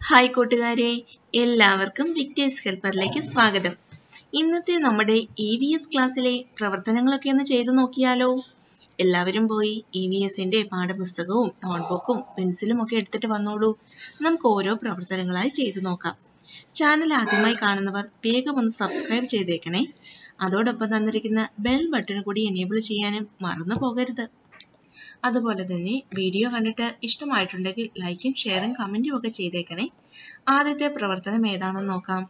hi കൂട്ടുകാരെ എല്ലാവർക്കും വിക്ടേഴ്സ് ഹെൽപ്പറിലേക്ക് സ്വാഗതം ഇന്നത്തെ നമ്മുടെ ഇ വി എസ് ക്ലാസ്സിലെ പ്രവർത്തനങ്ങളൊക്കെ ഒന്ന് ചെയ്തു നോക്കിയാലോ എല്ലാവരും പോയി ഇ വി എസിന്റെ പാഠപുസ്തകവും നോട്ട്ബുക്കും പെൻസിലും ഒക്കെ എടുത്തിട്ട് വന്നോളൂ നമുക്ക് ഓരോ പ്രവർത്തനങ്ങളായി ചെയ്തു നോക്കാം ചാനൽ ആദ്യമായി കാണുന്നവർ വേഗം ഒന്ന് സബ്സ്ക്രൈബ് ചെയ്തേക്കണേ അതോടൊപ്പം തന്നിരിക്കുന്ന ബെൽ ബട്ടൺ കൂടി എനേബിൾ ചെയ്യാനും മറന്നു പോകരുത് അതുപോലെ തന്നെ വീഡിയോ കണ്ടിട്ട് ഇഷ്ടമായിട്ടുണ്ടെങ്കിൽ ലൈക്കും ഷെയറും കമൻറ്റും ഒക്കെ ചെയ്തേക്കണേ ആദ്യത്തെ പ്രവർത്തനം ഏതാണെന്ന് നോക്കാം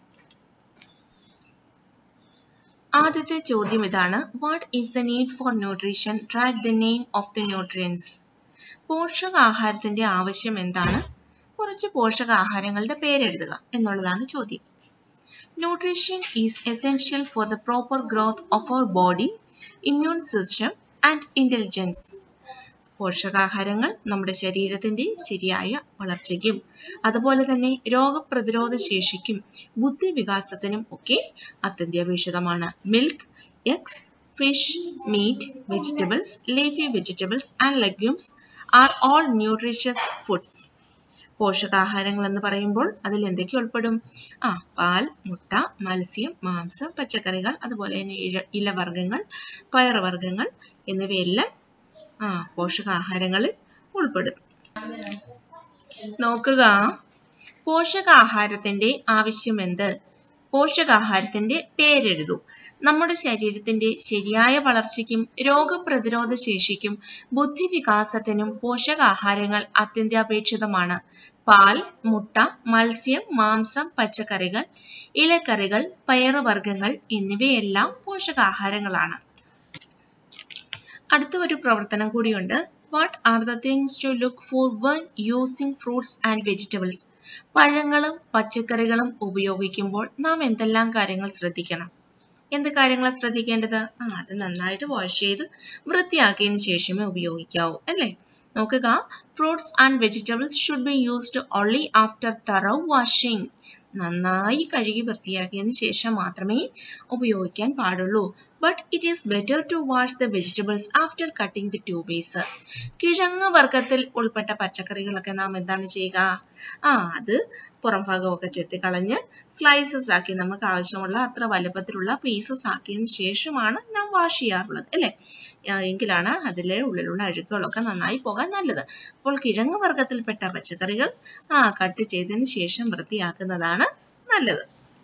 ആദ്യത്തെ ചോദ്യം ഇതാണ് what is the need for nutrition right the name of the nutrients പോഷകാഹാരത്തിന്റെ ആവശ്യം എന്താണ് കുറച്ച് പോഷകാഹാരങ്ങളുടെ പേരെഴുതുക എന്നുള്ളതാണ് ചോദ്യം nutrition is essential for the proper growth of our body immune system and intelligence പോഷകാഹാരങ്ങൾ നമ്മുടെ ശരീരത്തിന്റെ ശരിയായ വളർച്ചയ്ക്കും അതുപോലെ തന്നെ രോഗപ്രതിരോധ ശേഷിക്കും ബുദ്ധിവികാസത്തിനും ഒക്കെ അത്യന്താപേക്ഷിതമാണ് milk eggs fish meat vegetables leafy vegetables and legumes are all nutritious foods പോഷകാഹാരങ്ങൾ എന്ന് പറയുമ്പോൾ അതിൽ എന്തൊക്കെ ഉൾപ്പെടും ആ പാൽ മുട്ട മത്സ്യം മാംസം പച്ചക്കറികൾ അതുപോലെ തന്നെ ഇല ഇലവർഗ്ഗങ്ങൾ പയറുവർഗ്ഗങ്ങൾ എന്നിവയെല്ലാം ആ പോഷകാഹാരങ്ങളിൽ ഉൾപ്പെടും നോക്കുക പോഷകാഹാരത്തിന്റെ ആവശ്യമെന്ത് പോഷകാഹാരത്തിന്റെ പേരെഴുതൂ നമ്മുടെ ശരീരത്തിന്റെ ശരിയായ വളർച്ചയ്ക്കും രോഗപ്രതിരോധ ശേഷിക്കും ബുദ്ധിവികാസത്തിനും പോഷകാഹാരങ്ങൾ അത്യന്താപേക്ഷിതമാണ് പാൽ മുട്ട മത്സ്യം മാംസം പച്ചക്കറികൾ ഇലക്കറികൾ പയറുവർഗ്ഗങ്ങൾ എന്നിവയെല്ലാം പോഷകാഹാരങ്ങളാണ് അടുത്ത ഒരു പ്രവർത്തനം കൂടിയുണ്ട് what are the things to look for one using fruits and vegetables പഴങ്ങളും പച്ചക്കറികളും ഉപയോഗിക്കുമ്പോൾ നാം എന്തെല്ലാം കാര്യങ്ങൾ ശ്രദ്ധിക്കണം എന്ത് കാര്യങ്ങൾ ശ്രദ്ധിക്കേണ്ടത് ആ അത് നന്നായിട്ട് വാഷ് ചെയ്ത് വൃത്തിയാക്കിയതിന് ശേഷമേ ഉപയോഗിക്കാവൂ അല്ലേ നോക്കുക fruits and vegetables should be used only after thorough washing നന്നായി കഴുകി വൃത്തിയാക്കിയതിന് ശേഷം മാത്രമേ ഉപയോഗിക്കാൻ പാടുള്ളൂ but it is better to wash the vegetables after cutting the tubers കിഴങ്ങ് വർഗത്തിൽ ഉൾപ്പെട്ട പച്ചക്കറികളൊക്കെ നാം എന്താണ് ചെയ്യുക ആ അത് പുറം ഭാഗമൊക്കെ ചെത്തിക്കളഞ്ഞ് സ്ലൈസസ് ആക്കി നമുക്ക് ആവശ്യമുള്ള അത്ര വലുപ്പത്തിലുള്ള പീസസ് ആക്കിയതിന് ശേഷമാണ് നാം വാഷ് ചെയ്യാറുള്ളത് അല്ലേ എങ്കിലാണ് അതിലെ ഉള്ളിലുള്ള അഴുക്കുകളൊക്കെ നന്നായി പോകാൻ നല്ലത് അപ്പോൾ കിഴങ്ങ് വർഗത്തിൽപ്പെട്ട പച്ചക്കറികൾ ആ കട്ട് ചെയ്തതിന് ശേഷം വൃത്തിയാക്കുന്നതാണ് നല്ലത്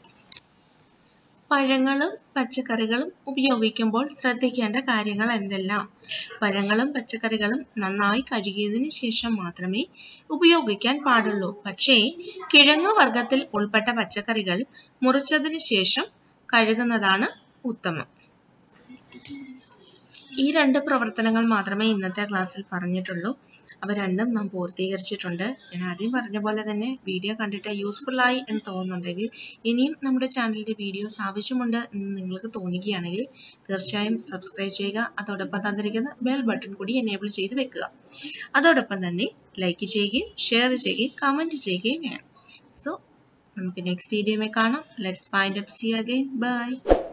പഴങ്ങളും പച്ചക്കറികളും ഉപയോഗിക്കുമ്പോൾ ശ്രദ്ധിക്കേണ്ട കാര്യങ്ങൾ എന്തെല്ലാം പഴങ്ങളും പച്ചക്കറികളും നന്നായി കഴുകിയതിനു ശേഷം മാത്രമേ ഉപയോഗിക്കാൻ പാടുള്ളൂ പക്ഷേ കിഴങ്ങു വർഗത്തിൽ ഉൾപ്പെട്ട പച്ചക്കറികൾ മുറിച്ചതിന് ശേഷം കഴുകുന്നതാണ് ഉത്തമം ഈ രണ്ട് പ്രവർത്തനങ്ങൾ മാത്രമേ ഇന്നത്തെ ക്ലാസ്സിൽ പറഞ്ഞിട്ടുള്ളൂ അവ രണ്ടും നാം പൂർത്തീകരിച്ചിട്ടുണ്ട് ഞാൻ ആദ്യം പറഞ്ഞ പോലെ തന്നെ വീഡിയോ കണ്ടിട്ട് യൂസ്ഫുൾ ആയി എന്ന് തോന്നുന്നുണ്ടെങ്കിൽ ഇനിയും നമ്മുടെ ചാനലിന്റെ വീഡിയോസ് ആവശ്യമുണ്ട് എന്ന് നിങ്ങൾക്ക് തോന്നുകയാണെങ്കിൽ തീർച്ചയായും സബ്സ്ക്രൈബ് ചെയ്യുക അതോടൊപ്പം തന്നിരിക്കുന്ന ബെൽ ബട്ടൺ കൂടി എനേബിൾ ചെയ്ത് വെക്കുക അതോടൊപ്പം തന്നെ ലൈക്ക് ചെയ്യുകയും ഷെയർ ചെയ്യുകയും കമൻറ്റ് ചെയ്യുകയും വേണം സോ നമുക്ക് നെക്സ്റ്റ് വീഡിയോയിൽ കാണാം let's find up see again by